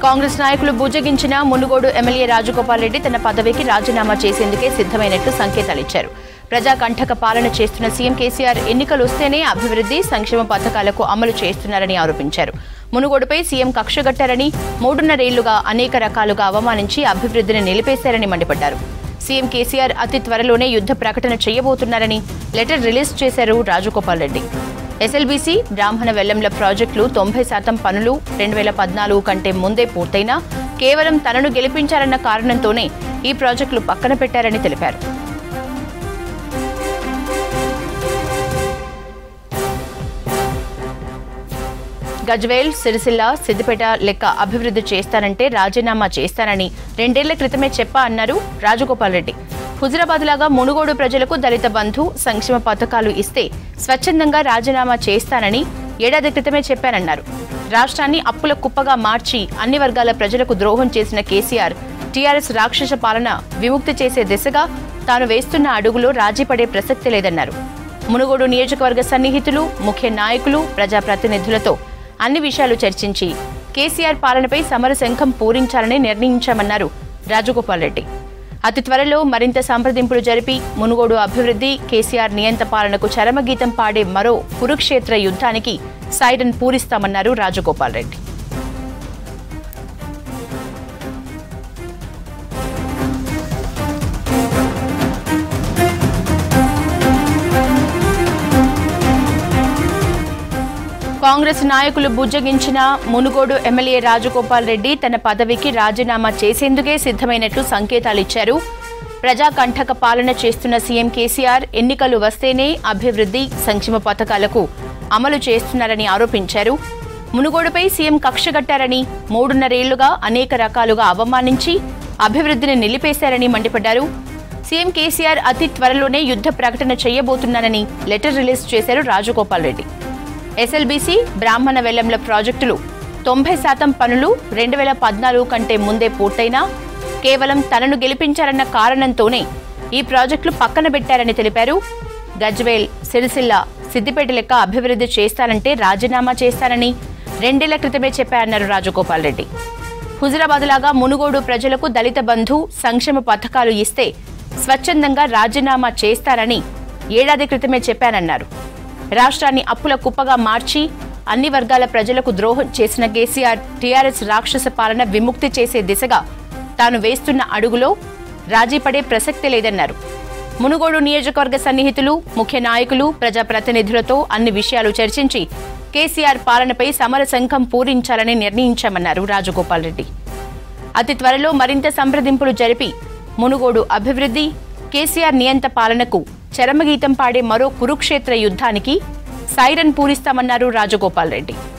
కాంగ్రెస్ నాయకులు బుజ్జగించిన మునుగోడు ఎమ్మెల్యే రాజగోపాల్ రెడ్డి తన పదవికి రాజీనామా చేసేందుకే సిద్ధమైనట్లు సంకేతాలిచ్చారు ప్రజా కంఠక పాలన చేస్తున్న సీఎం కేసీఆర్ ఎన్నికలు వస్తేనే అభివృద్ధి సంక్షేమ పథకాలకు అమలు చేస్తున్నారని ఆరోపించారు మునుగోడుపై సీఎం కక్షగట్టారని మూడున్నరేళ్లుగా అనేక రకాలుగా అవమానించి అభివృద్ధిని నిలిపేశారని మండిపడ్డారు సీఎం కేసీఆర్ అతి త్వరలోనే యుద్ధ ప్రకటన చేయబోతున్నారని లెటర్ రిలీజ్ చేశారు రాజగోపాల్ రెడ్డి ఎస్ఎల్బీసీ బ్రాహ్మణ వెల్లంల ప్రాజెక్టులు తొంభై శాతం పనులు రెండు వేల పద్నాలుగు కంటే ముందే పూర్తయినా కేవలం తనను గెలిపించారన్న కారణంతోనే ఈ ప్రాజెక్టులు పక్కన పెట్టారని తెలిపారు గజ్వేల్ సిరిసిల్ల సిద్దిపేట లెక్క అభివృద్ధి చేస్తానంటే రాజీనామా చేస్తానని రెండేళ్ల క్రితమే చెప్పా అన్నారు రాజగోపాల్ రెడ్డి హుజరాబాద్ లాగా మునుగోడు ప్రజలకు దళిత బంధు సంక్షేమ పథకాలు ఇస్తే స్వచ్ఛందంగా రాజీనామా చేస్తానని ఏడాది క్రితమే చెప్పానన్నారు రాష్ట్రాన్ని అప్పుల కుప్పగా మార్చి అన్ని వర్గాల ప్రజలకు ద్రోహం చేసిన కేసీఆర్ టీఆర్ఎస్ రాక్షస పాలన విముక్తి చేసే దిశగా తాను వేస్తున్న అడుగులో రాజీ పడే ప్రసక్తి లేదన్నారు మునుగోడు నియోజకవర్గ సన్నిహితులు ముఖ్య నాయకులు ప్రజాప్రతినిధులతో అన్ని విషయాలు చర్చించి కేసీఆర్ పాలనపై సమరశంఖం పూరించాలని నిర్ణయించామన్నారు రాజగోపాల్ రెడ్డి అతి త్వరలో మరింత సంప్రదింపులు జరిపి మునుగోడు అభివృద్ధి కేసీఆర్ నియంత పాలనకు చరమగీతం పాడే మరో కురుక్షేత్ర యుద్ధానికి సైరన్ పూరిస్తామన్నారు రాజగోపాల్ రెడ్డి కాంగ్రెస్ నాయకులు బుజ్జగించిన మునుగోడు ఎమ్మెల్యే రాజగోపాల్ రెడ్డి తన పదవికి రాజీనామా చేసేందుకే సిద్ధమైనట్లు సంకేతాలిచ్చారు ప్రజా కంఠక పాలన చేస్తున్న సీఎం కేసీఆర్ ఎన్నికలు వస్తేనే అభివృద్ధి సంక్షేమ పథకాలకు అమలు చేస్తున్నారని ఆరోపించారు మునుగోడుపై సీఎం కక్షగట్టారని మూడున్నరేళ్లుగా అనేక రకాలుగా అవమానించి అభివృద్ధిని నిలిపేశారని మండిపడ్డారు సీఎం కేసీఆర్ అతి త్వరలోనే యుద్ధ ప్రకటన చేయబోతున్నారని లెటర్ రిలీజ్ చేశారు రాజగోపాల్ రెడ్డి ఎస్ఎల్బీసీ బ్రాహ్మణ వెల్లంల ప్రాజెక్టులు తొంభై శాతం పనులు రెండు వేల పద్నాలుగు కంటే ముందే పూర్తయినా కేవలం తనను గెలిపించారన్న కారణంతోనే ఈ ప్రాజెక్టులు పక్కన పెట్టారని తెలిపారు గజ్వేల్ సిరిసిల్ల సిద్దిపేట లెక్క అభివృద్ధి చేస్తానంటే రాజీనామా చేస్తానని రెండేళ్ల క్రితమే చెప్పారన్నారు రాజగోపాల్ రెడ్డి హుజరాబాద్ లాగా మునుగోడు ప్రజలకు దళిత బంధు సంక్షేమ పథకాలు ఇస్తే స్వచ్ఛందంగా రాజీనామా చేస్తారని ఏడాది క్రితమే చెప్పానన్నారు రాష్ట్రాన్ని అప్పుల కుప్పగా మార్చి అన్ని వర్గాల ప్రజలకు ద్రోహం చేసిన కేసీఆర్ టీఆర్ఎస్ రాక్షస పాలన విముక్తి చేసే దిశగా తాను వేస్తున్న అడుగులో రాజీ పడే ప్రసక్తి లేదన్నారు మునుగోడు నియోజకవర్గ సన్నిహితులు ముఖ్య నాయకులు ప్రజాప్రతినిధులతో అన్ని విషయాలు చర్చించి కేసీఆర్ పాలనపై సమరశంఖం పూరించాలని నిర్ణయించామన్నారు రాజగోపాల్ రెడ్డి అతి త్వరలో మరింత సంప్రదింపులు జరిపి మునుగోడు అభివృద్ధి కేసీఆర్ నియంత పాలనకు చరమగీతం పాడే మరో కురుక్షేత్ర యుద్ధానికి సైరన్ పూరిస్తామన్నారు రాజగోపాల్ రెడ్డి